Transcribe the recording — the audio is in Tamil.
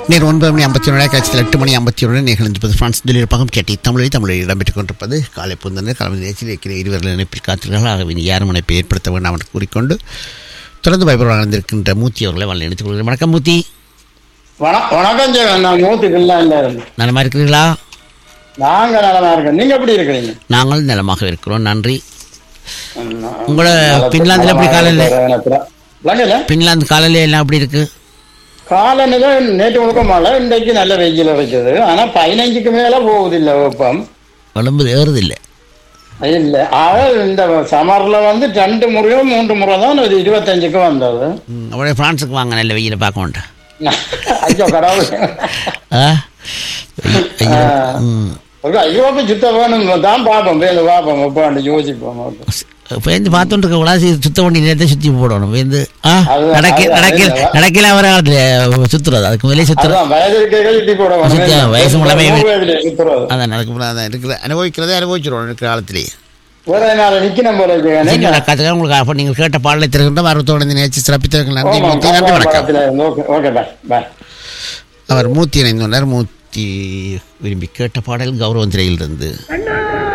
நேர் ஒன்பது மணி ஐம்பத்தி ஒன்று காட்சியில் எட்டு மணி ஐம்பத்தி ஒன்று நிகழ்ந்திருப்பது பிரான்ஸ் தில்லிருப்பகம் கேட்டி தமிழில் தமிழில் இடம்பெற்றுக் கொண்டிருப்பது காலை புந்தனர் கலந்து நிகழ்ச்சியில் இருக்கிற இருவர்கள் இணைப்பில் காத்திருக்கிறார்கள் ஆகவே நீ யாரும் இணைப்பை ஏற்படுத்த வேண்டாம் என்று கூறிக்கொண்டு தொடர்ந்து பயப்பட வளர்ந்திருக்கின்ற மூர்த்தி அவர்களை வாழ்ந்து இணைத்துக் கொள்கிறேன் வணக்கம் மூர்த்தி வண- வணக்கம் ஜெகன் நான் மூத்துக்குலாம் இல்லை நலமா இருக்கிறீர்களா நாங்க நலமா இருக்கோம் நீங்க எப்படி இருக்கிறீங்க நாங்கள் நலமாக இருக்கிறோம் நன்றி உங்களோட பின்லாந்தில் எப்படி காலையில் விளங்கல பின்லாந்து காலையில் எல்லாம் எப்படி இருக்கு காலநிலை நேற்று முழுக்க மழை இன்றைக்கு நல்ல வெயில் இருக்குது ஆனா பதினஞ்சுக்கு மேல போகுது இல்ல வெப்பம் உடம்பு ஏறுதில்லை இல்ல ஆக இந்த சமர்ல வந்து ரெண்டு முறையோ மூன்று முறை தான் ஒரு இருபத்தஞ்சுக்கு வந்தது ம், அப்படியே பிரான்ஸுக்கு வாங்க நல்ல வெயிலை பார்க்க வேண்டாம் ஐயோ கடவுள் ஆ வெயில், ஐயோ ம் ஒரு ஐயோப்பு சுத்த வேணும் தான் பார்ப்போம் வேலை பார்ப்போம் உட்காந்து யோசிப்போம் பேருந்து பார்த்துட்டு இருக்க கூடாது சுத்த வண்டி நேரத்தை சுற்றி போடணும் பேருந்து ஆ அது- நடக்க அது- நடக்க அது- நடக்கல வர சுற்றுறது அதுக்கு மேலே சுற்றுறது அதான் வயது இருக்கைகள் இட்டி போட வேணும். சுத்த வயசு முழுமே- நூறு வயதுல சுத்துறது. அதான் நடக்க அதான் இருக்கிற அனுபவிக்கிறதே அனுபவிச்சிடும் இருக்கிற காலத்திலேயே வேற நாள் நிக்கணும் போல இருக்கு. சரி, காத்துக்க உங்களுக்கு அப்போ நீங்கள் கேட்ட பாடலை திறக்கின்ற மருத்துவ நிகழ்ச்சி சிறப்பித்தவர்கள் நன்றி ஆமா, மூர்த்தி நன்றி வணக்கம் பக்கத்துல இருந்து. Okay, okay, bye, bye. அவர் மூர்த்தி இணைந்துள்ளார் மூர்த்தி விரும்பி கேட்ட பாடல் கௌரவம் திரையிலிருந்து